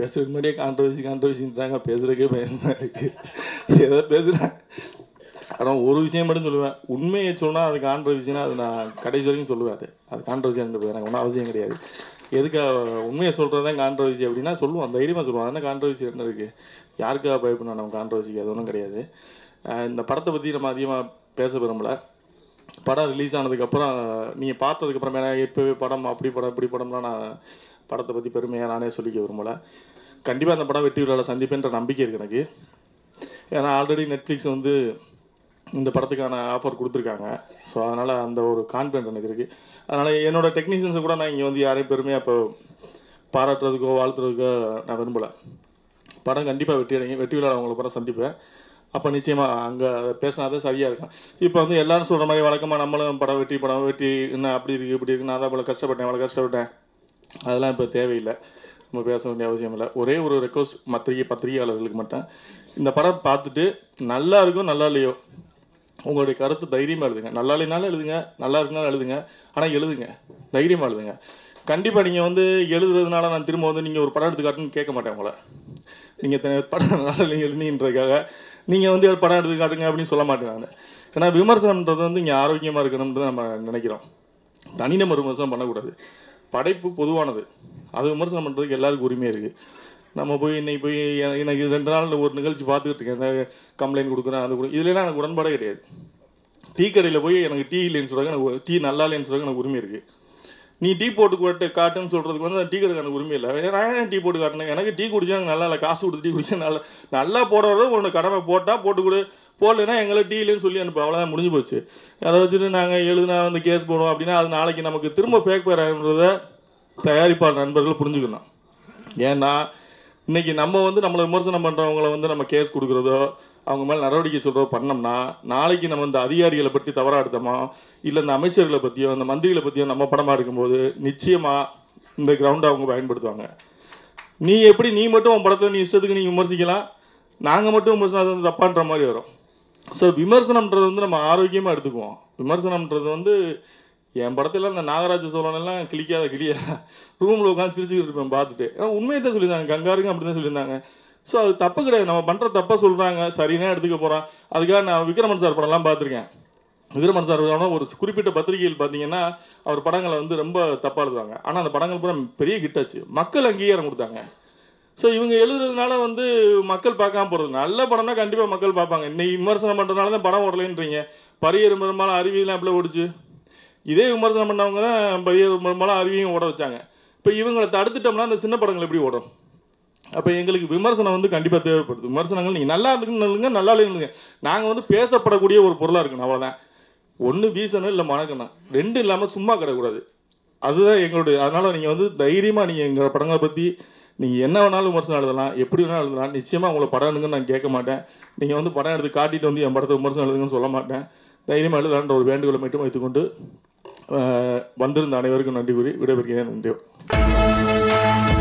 பேசுறதுக்கு முன்னாடியே கான்ட்ரவர்சி கான்ட்ரவர்சின்றாங்க பேசுறதுக்கே பயமாக இருக்குது ஏதோ பேசுகிறேன் ஆனால் ஒரு விஷயம் மட்டும் சொல்லுவேன் உண்மையை சொன்னால் அது கான்ட்ரவர்சினா அது நான் கடைசி வரைக்கும் சொல்லுவேன் அது அது கான்ட்ரவர்சி எனக்கு எனக்கு ஒன்றும் அவசியம் கிடையாது எதுக்கு உண்மையை சொல்கிறது தான் கான்ட்ரவர்சி அப்படின்னா சொல்லுவோம் தைரியமாக சொல்லுவோம் அதனால் கான்ட்ரவர்சி என்ன இருக்குது யாருக்காக பயப்படணும் நம்ம கான்ட்ரவர்சிக்கு அது ஒன்றும் கிடையாது அஹ் இந்த படத்தை பற்றி நம்ம அதிகமாக பேச விரும்பல படம் ரிலீஸ் ஆனதுக்கப்புறம் நீங்கள் பார்த்ததுக்கப்புறம் ஏன்னா இப்போவே படம் அப்படி படம் இப்படி படம்லாம் நான் படத்தை பற்றி பெருமையாக நானே சொல்லிக்க விரும்பல கண்டிப்பாக அந்த படம் வெற்றி விழாவில் சந்திப்பேன்ற நம்பிக்கை இருக்குது எனக்கு ஏன்னா ஆல்ரெடி நெட்ஃப்ளிக்ஸ் வந்து இந்த படத்துக்கான ஆஃபர் கொடுத்துருக்காங்க ஸோ அதனால் அந்த ஒரு கான்ஃபிடென்ட் எனக்கு இருக்குது அதனால் என்னோடய டெக்னீஷியன்ஸை கூட நான் இங்கே வந்து யாரையும் பெருமையாக இப்போ பாராட்டுறதுக்கோ வாழ்த்துறதுக்கோ நான் விரும்பலை படம் கண்டிப்பாக வெற்றி அடைங்க வெற்றி விழா அவங்கள படம் சந்திப்பேன் அப்போ நிச்சயமாக அங்கே பேசினாதான் சரியாக இருக்கும் இப்போ வந்து எல்லாரும் சொல்கிற மாதிரி வழக்கமாக நம்மளும் படம் வெற்றி படம் வெற்றி என்ன அப்படி இருக்குது இப்படி இருக்குது நான் தான் இவ்வளோ கஷ்டப்பட்டேன் இவ்வளோ கஷ்டப்பட்டேன் அதெல்லாம் இப்போ தேவையில்லை நம்ம பேச வேண்டிய அவசியம் இல்லை ஒரே ஒரு ரெக்வஸ்ட் பத்திரிகை பத்திரிகையாளர்களுக்கு மட்டும் இந்த படம் பார்த்துட்டு நல்லா இருக்கும் நல்லா இல்லையோ உங்களுடைய கருத்து தைரியமாக எழுதுங்க நல்லா இல்லைனாலும் எழுதுங்க நல்லா இருக்குனாலும் எழுதுங்க ஆனால் எழுதுங்க தைரியமாக எழுதுங்க கண்டிப்பாக நீங்கள் வந்து எழுதுறதுனால நான் திரும்ப வந்து நீங்கள் ஒரு படம் எடுத்து காட்டுன்னு கேட்க மாட்டேன் உங்களை நீங்கள் படம் நல்லா இல்லைங்க எழுதின்றதுக்காக நீங்கள் வந்து படம் எடுத்து காட்டுங்க அப்படின்னு சொல்ல மாட்டேன் நான் ஏன்னா விமர்சனம்ன்றது வந்து இங்கே ஆரோக்கியமாக இருக்கணும்ன்றது நம்ம நினைக்கிறோம் தனிநபர் விமர்சனம் பண்ணக்கூடாது படைப்பு பொதுவானது அது விமர்சனம் பண்ணுறதுக்கு எல்லாருக்கும் உரிமை இருக்குது நம்ம போய் இன்னைக்கு போய் எ- எனக்கு ரெண்டு நாள் ஒரு நிகழ்ச்சி பார்த்துக்கிட்டு இருக்கேன் இந்த கம்ப்ளைண்ட் கொடுக்குறேன் அது கொடு இதுலலாம் எனக்கு உடன்பாடே கிடையாது டீ கடையில் போய் எனக்கு டீ இல்லைன்னு சொல்கிறாங்க எனக்கு டீ நல்லா இல்லைன்னு சொல்கிறாங்க எனக்கு உரிமை இருக்குது நீ டீ போட்டு போட்டு காட்டுன்னு சொல்கிறதுக்கு வந்து அந்த டீ கடைக்கு எனக்கு உரிமை இல்லை நான் ஏன் டீ போட்டு காட்டினேன் எனக்கு டீ குடிச்சா எனக்கு நல்லா இல்லை காசு கொடுத்து டீ குடிச்சா நல்லா நல்லா போடுறது உன்னோட கடமை போட்டால் போட்டு கொடு போடலைன்னா எங்களை டீ இல்லைன்னு சொல்லி அனுப்பு அவ்வளோதான் முடிஞ்சு போச்சு அதை வச்சுட்டு நாங்கள் எழுதுனா வந்து கேஸ் போடுவோம் அப்படின்னா அது நாளைக்கு நமக்கு திரும்ப ஃபேக் பேர்ன்றத தயாரிப்பாளர் நண்பர்கள் புரிஞ்சுக்கணும் ஏன்னா இன்னைக்கு நம்ம வந்து நம்மளை விமர்சனம் பண்ணுறவங்கள வந்து நம்ம கேஸ் கொடுக்குறதோ அவங்க மேலே நடவடிக்கை சொல்கிறதோ பண்ணோம்னா நாளைக்கு நம்ம இந்த அதிகாரிகளை பற்றி தவறாக எடுத்தோமோ இல்லை இந்த அமைச்சர்களை பற்றியோ இந்த மந்திரிகளை பற்றியோ நம்ம படமாக எடுக்கும்போது நிச்சயமாக இந்த கிரவுண்டை அவங்க பயன்படுத்துவாங்க நீ எப்படி நீ மட்டும் உன் படத்தில் நீ இஷ்டத்துக்கு நீ விமர்சிக்கலாம் நாங்கள் மட்டும் விமர்சனம் அது வந்து தப்பான்ற மாதிரி வரும் ஸோ விமர்சனம்ன்றது வந்து நம்ம ஆரோக்கியமாக எடுத்துக்குவோம் விமர்சனம்ன்றது வந்து என் படத்துல இந்த நாகராஜ சோழனெல்லாம் கிளிக்காத கிளியா ரூமில் உட்காந்து சிரிச்சுக்கிட்டு இருப்பேன் பார்த்துட்டு ஏன்னா உண்மையை தான் சொல்லியிருந்தாங்க கங்காருக்கும் அப்படி தான் சொல்லியிருந்தாங்க ஸோ அது தப்பு கிடையாது நம்ம பண்ணுற தப்பாக சொல்கிறாங்க சரின்னா எடுத்துக்க போகிறோம் அதுக்காக நான் விக்ரமன் சார் படம்லாம் பார்த்துருக்கேன் விக்ரமன் சார் படம் ஒரு குறிப்பிட்ட பத்திரிகையில் பார்த்தீங்கன்னா அவர் படங்களை வந்து ரொம்ப தப்பாக எழுதுவாங்க ஆனால் அந்த படங்கள் பூரா பெரிய ஹிட் ஆச்சு மக்கள் அங்கீகாரம் கொடுத்தாங்க ஸோ இவங்க எழுதுறதுனால வந்து மக்கள் பார்க்காம போகிறது நல்ல படம்னா கண்டிப்பாக மக்கள் பார்ப்பாங்க இன்னைக்கு விமர்சனம் பண்ணுறதுனால தான் படம் ஓடலைன்றீங்க பரியர் பெரும்பாலும் அருவியெல்லாம் அப்படியே ஓடிச்சு இதே விமர்சனம் பண்ணவங்க தான் பரியர் பெரும்பாலும் அருவியும் ஓட வச்சாங்க இப்போ இவங்களை தடுத்துட்டோம்னா அந்த சின்ன படங்கள் எப்படி ஓடும் அப்போ எங்களுக்கு விமர்சனம் வந்து கண்டிப்பாக தேவைப்படுது விமர்சனங்கள் நீங்கள் நல்லா இருக்குன்னு சொல்லுங்க நல்லா இல்லைங்க நாங்கள் வந்து பேசப்படக்கூடிய ஒரு பொருளாக இருக்கணும் அவ்வளோதான் ஒன்று வீசணும் இல்லை மணக்கணும் ரெண்டும் இல்லாமல் சும்மா கிடக்கூடாது அதுதான் எங்களுடைய அதனால் நீங்கள் வந்து தைரியமாக நீங்கள் எங்கள் படங்களை பற்றி நீங்கள் என்ன வேணாலும் விமர்சனம் எழுதலாம் எப்படி வேணாலும் எழுதலாம் நிச்சயமாக உங்களை படம் எடுங்கன்னு நான் கேட்க மாட்டேன் நீங்கள் வந்து படம் எடுத்து காட்டிட்டு வந்து என் படத்தை விமர்சனம் எழுதுங்கன்னு சொல்ல மாட்டேன் தைரியமாக எழுதலான்ற ஒரு வேண்டுகோளை மட்டும் வைத்துக்கொண்டு அஹ், வந்திருந்த அனைவருக்கும் நன்றி கூறி விடைபெறுகிறேன் நன்றி